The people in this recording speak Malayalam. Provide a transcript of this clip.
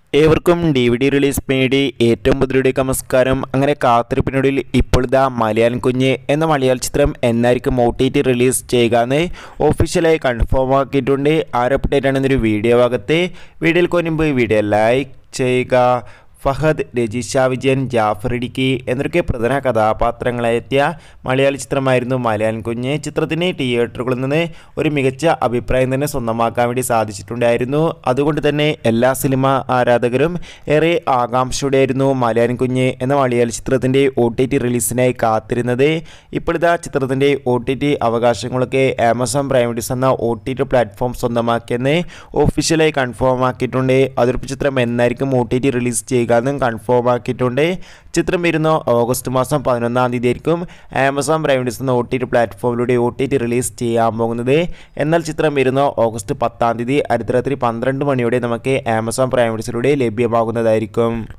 ഏവർക്കും ഡി വി ഡി റിലീസ് പേടി ഏറ്റവും പുതിയയുടെ നമസ്കാരം അങ്ങനെ കാത്തിരിപ്പിനൊടുവിൽ ഇപ്പോഴിതാ മലയാളം കുഞ്ഞ് എന്ന മലയാള ചിത്രം എന്നായിരിക്കും ഒ ടി ടി റിലീസ് ചെയ്യുക എന്ന് ഒഫീഷ്യലായി കൺഫേം ആക്കിയിട്ടുണ്ട് ആരപ്ഡേറ്റ് എന്നൊരു വീഡിയോ ഭാഗത്ത് വീഡിയോയിൽ കൊനുമ്പ് വീഡിയോ ലൈക്ക് ചെയ്യുക ഫഹദ് രജിഷ വിജയൻ ജാഫർ ഇടുക്കി എന്നൊക്കെ പ്രധാന കഥാപാത്രങ്ങളെത്തിയ മലയാള ചിത്രമായിരുന്നു മലയാളം കുഞ്ഞ് ചിത്രത്തിന് തിയേറ്ററുകളിൽ നിന്ന് ഒരു മികച്ച അഭിപ്രായം തന്നെ സ്വന്തമാക്കാൻ വേണ്ടി സാധിച്ചിട്ടുണ്ടായിരുന്നു അതുകൊണ്ട് തന്നെ എല്ലാ സിനിമ ആരാധകരും ഏറെ ആകാംക്ഷയോടെയായിരുന്നു മലയാളം കുഞ്ഞ് എന്ന മലയാള ചിത്രത്തിൻ്റെ ഒ ടി ടി റിലീസിനായി കാത്തിരുന്നത് ഇപ്പോഴിതാ ചിത്രത്തിൻ്റെ ഒ ടി ടി അവകാശങ്ങളൊക്കെ ആമസോൺ പ്രൈം വീഡിയോസ് എന്ന ഒ ടി ടി പ്ലാറ്റ്ഫോം സ്വന്തമാക്കിയെന്ന് ഒഫീഷ്യലായി കൺഫേം ആക്കിയിട്ടുണ്ട് അതിർപ്പ് ചിത്രം എന്നായിരിക്കും ഒ ടി ടി റിലീസ് ചെയ്യുക എന്നും കൺഫേം ആക്കിയിട്ടുണ്ട് ചിത്രം വരുന്ന ഓഗസ്റ്റ് മാസം പതിനൊന്നാം തീയതി ആയിരിക്കും ആമസോൺ പ്രൈം വീഡിയോസ് എന്ന ഒ ടി ടി പ്ലാറ്റ്ഫോമിലൂടെ ഒ ടി ടി റിലീസ് ചെയ്യാൻ പോകുന്നത് എന്നാൽ ചിത്രം വരുന്ന ഓഗസ്റ്റ് പത്താം തീയതി അർദ്ധരാത്രി പന്ത്രണ്ട് മണിയോടെ നമുക്ക് ആമസോൺ പ്രൈം വീഡിയോസിലൂടെ ലഭ്യമാകുന്നതായിരിക്കും